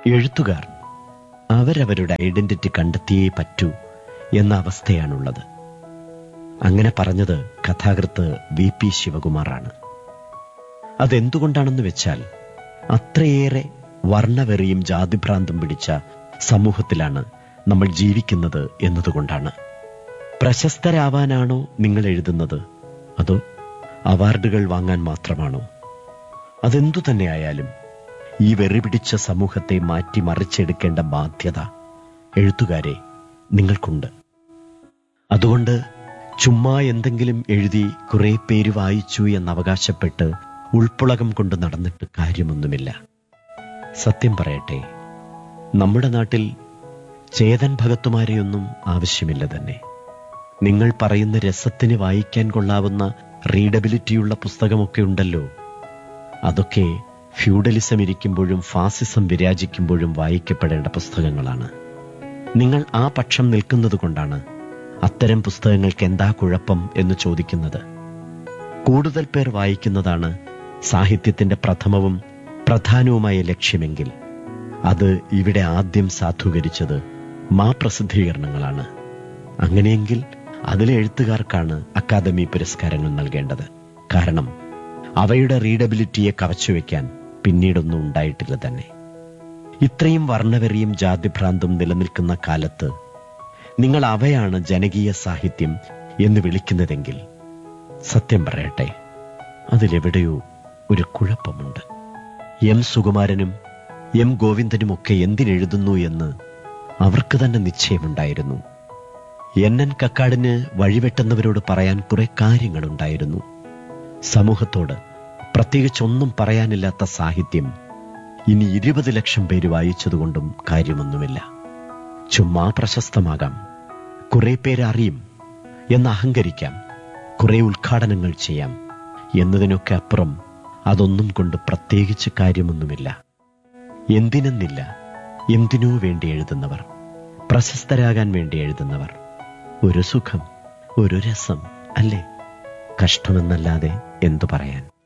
എഴുത്തുകാർ അവരവരുടെ ഐഡന്റിറ്റി കണ്ടെത്തിയേ പറ്റൂ എന്ന അവസ്ഥയാണുള്ളത് അങ്ങനെ പറഞ്ഞത് കഥാകൃത്ത് വി പി ശിവകുമാറാണ് അതെന്തുകൊണ്ടാണെന്ന് വെച്ചാൽ അത്രയേറെ വർണ്ണവെറിയും ജാതിഭ്രാന്തും പിടിച്ച സമൂഹത്തിലാണ് നമ്മൾ ജീവിക്കുന്നത് എന്നതുകൊണ്ടാണ് പ്രശസ്തരാവാനാണോ നിങ്ങൾ എഴുതുന്നത് അതോ അവാർഡുകൾ വാങ്ങാൻ മാത്രമാണോ അതെന്തു തന്നെയായാലും ഈ വെറി പിടിച്ച സമൂഹത്തെ മാറ്റി മറിച്ചെടുക്കേണ്ട ബാധ്യത എഴുത്തുകാരെ നിങ്ങൾക്കുണ്ട് അതുകൊണ്ട് ചുമ്മാ എന്തെങ്കിലും എഴുതി കുറെ പേര് വായിച്ചു എന്നവകാശപ്പെട്ട് ഉൾപ്പുളകം കൊണ്ട് നടന്നിട്ട് കാര്യമൊന്നുമില്ല സത്യം പറയട്ടെ നമ്മുടെ നാട്ടിൽ ചേതൻ ഭഗത്തുമാരെയൊന്നും ആവശ്യമില്ല തന്നെ നിങ്ങൾ പറയുന്ന രസത്തിന് വായിക്കാൻ കൊള്ളാവുന്ന റീഡബിലിറ്റിയുള്ള പുസ്തകമൊക്കെ ഉണ്ടല്ലോ അതൊക്കെ ഫ്യൂഡലിസം ഇരിക്കുമ്പോഴും ഫാസിസം വിരാജിക്കുമ്പോഴും വായിക്കപ്പെടേണ്ട പുസ്തകങ്ങളാണ് നിങ്ങൾ ആ പക്ഷം നിൽക്കുന്നത് കൊണ്ടാണ് അത്തരം പുസ്തകങ്ങൾക്ക് എന്താ കുഴപ്പം എന്ന് ചോദിക്കുന്നത് കൂടുതൽ പേർ വായിക്കുന്നതാണ് സാഹിത്യത്തിന്റെ പ്രഥമവും പ്രധാനവുമായ ലക്ഷ്യമെങ്കിൽ അത് ഇവിടെ ആദ്യം സാധൂകരിച്ചത് മാ പ്രസിദ്ധീകരണങ്ങളാണ് അങ്ങനെയെങ്കിൽ അതിലെ എഴുത്തുകാർക്കാണ് അക്കാദമി പുരസ്കാരങ്ങൾ നൽകേണ്ടത് കാരണം അവയുടെ റീഡബിലിറ്റിയെ കവച്ചുവെക്കാൻ പിന്നീടൊന്നും ഉണ്ടായിട്ടില്ല തന്നെ ഇത്രയും വർണ്ണവെറിയും ജാതിഭ്രാന്തും നിലനിൽക്കുന്ന കാലത്ത് നിങ്ങൾ അവയാണ് ജനകീയ സാഹിത്യം എന്ന് വിളിക്കുന്നതെങ്കിൽ സത്യം പറയട്ടെ അതിലെവിടെയോ ഒരു കുഴപ്പമുണ്ട് എം സുകുമാരനും എം ഗോവിന്ദനുമൊക്കെ എന്തിനെഴുതുന്നു എന്ന് അവർക്ക് തന്നെ നിശ്ചയമുണ്ടായിരുന്നു എൻ എൻ കക്കാടിന് വഴിവെട്ടുന്നവരോട് പറയാൻ കുറെ കാര്യങ്ങളുണ്ടായിരുന്നു സമൂഹത്തോട് പ്രത്യേകിച്ചൊന്നും പറയാനില്ലാത്ത സാഹിത്യം ഇനി ഇരുപത് ലക്ഷം പേര് വായിച്ചതുകൊണ്ടും കാര്യമൊന്നുമില്ല ചുമ്മാ പ്രശസ്തമാകാം കുറെ പേര് അറിയും എന്ന് അഹങ്കരിക്കാം കുറെ ഉദ്ഘാടനങ്ങൾ ചെയ്യാം എന്നതിനൊക്കെ അപ്പുറം അതൊന്നും കൊണ്ട് പ്രത്യേകിച്ച് കാര്യമൊന്നുമില്ല എന്തിനെന്നില്ല എന്തിനോ വേണ്ടി എഴുതുന്നവർ പ്രശസ്തരാകാൻ വേണ്ടി എഴുതുന്നവർ ഒരു സുഖം ഒരു രസം അല്ലേ കഷ്ടമെന്നല്ലാതെ എന്തു പറയാൻ